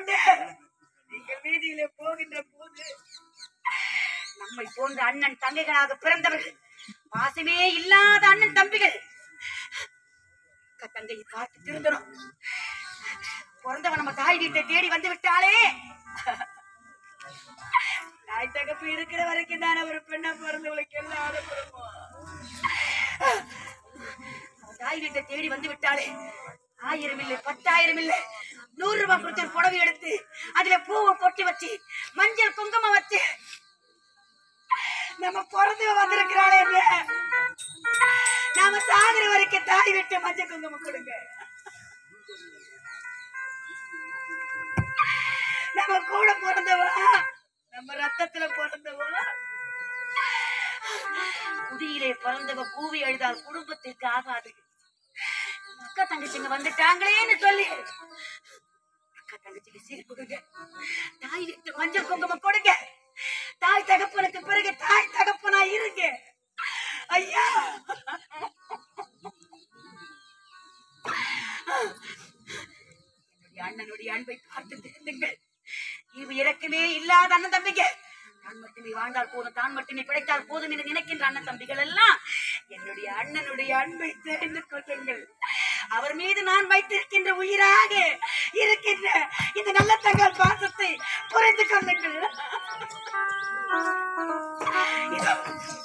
கொண்டு நீங்கள் வீதியிலே போகின்ற போது நம்மை போன்ற அண்ணன் தங்கைகளாக பிறந்தவர்கள் பாசமே இல்லாத அண்ணன் தம்பிகள் அக்கா தங்கையை பார்த்து திருந்தணும் பிறந்தவன் நம்ம தாய் வீட்டை தேடி வந்து விட்டாலே தாய் தகப்பு இருக்கிற வரைக்கும் தான் ஒரு பெண்ணா பிறந்தவளுக்கு எல்லாம் ஆடப்படுமோ அவன் தாய் வீட்டை தேடி வந்து விட்டாலே ஆயிரம் இல்லை பத்தாயிரம் இல்லை நூறு ரூபாய் கொடுத்து ஒரு புடவை எடுத்து அதுல பூவை பொட்டி வச்சு மஞ்சள் குங்குமம் வச்சு நம்ம பிறந்து வந்திருக்கிறாளே நாம சாகுற வரைக்கும் தாய் விட்டு மஞ்சள் குங்குமம் கொடுங்க நம்ம கூட பிறந்தவா நம்ம ரத்தத்துல பிறந்தவா குடியிலே பிறந்தவ கூவி அழுதால் குடும்பத்திற்கு ஆகாது அக்கா தங்கச்சிங்க வந்துட்டாங்களேன்னு சொல்லி அக்கா தங்கச்சிக்கு சீர் கொடுங்க தாய் வீட்டு மஞ்சள் குங்குமம் கொடுங்க தாய் தகப்பனுக்கு பிறகு தாய் தகப்பனா இருங்க ஐயா என்னுடைய அண்ணனுடைய அன்பை பார்த்து திருந்துங்கள் இவ் இறக்கமே இல்லாத அண்ணன் தம்பிங்க தான் மட்டுமே வாழ்ந்தால் போதும் தான் மட்டுமே பிழைத்தால் போதும் என்று நினைக்கின்ற அண்ணன் தம்பிகள் எல்லாம் என்னுடைய அண்ணனுடைய அன்பை தெரிந்து கொள்ளுங்கள் அவர் மீது நான் வைத்திருக்கின்ற உயிராக இருக்கின்ற இந்த நல்ல தங்கள் பாசத்தை புரிந்து கொள்ளுங்கள் இதோ,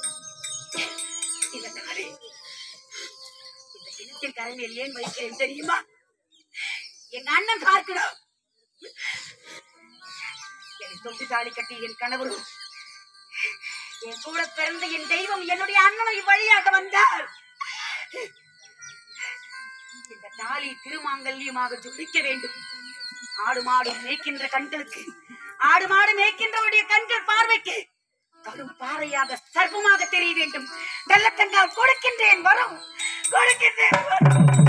இந்த தாலி இந்த கிணத்தின் கரைமையில் ஏன் வைக்கிறேன் தெரியுமா எங்க அண்ணன் பார்க்கணும் என்னை தொட்டு தாலி கட்டி என் கணவரும் என் கூட பிறந்த என் தெய்வம் என்னுடைய அண்ணனும் இவ்வழியாக வந்தால் இந்த தாலி திருமாங்கல்யமாக ஜொலிக்க வேண்டும் ஆடு மாடு மேய்க்கின்ற கண்களுக்கு ஆடு மாடு மேய்க்கின்றவருடைய கண்கள் பார்வைக்கு கரும் பாறையாக சர்வமாக தெரிய வேண்டும் வெள்ளத்தங்கால் கொடுக்கின்றேன் வரும் கொடுக்கின்றேன் வரும்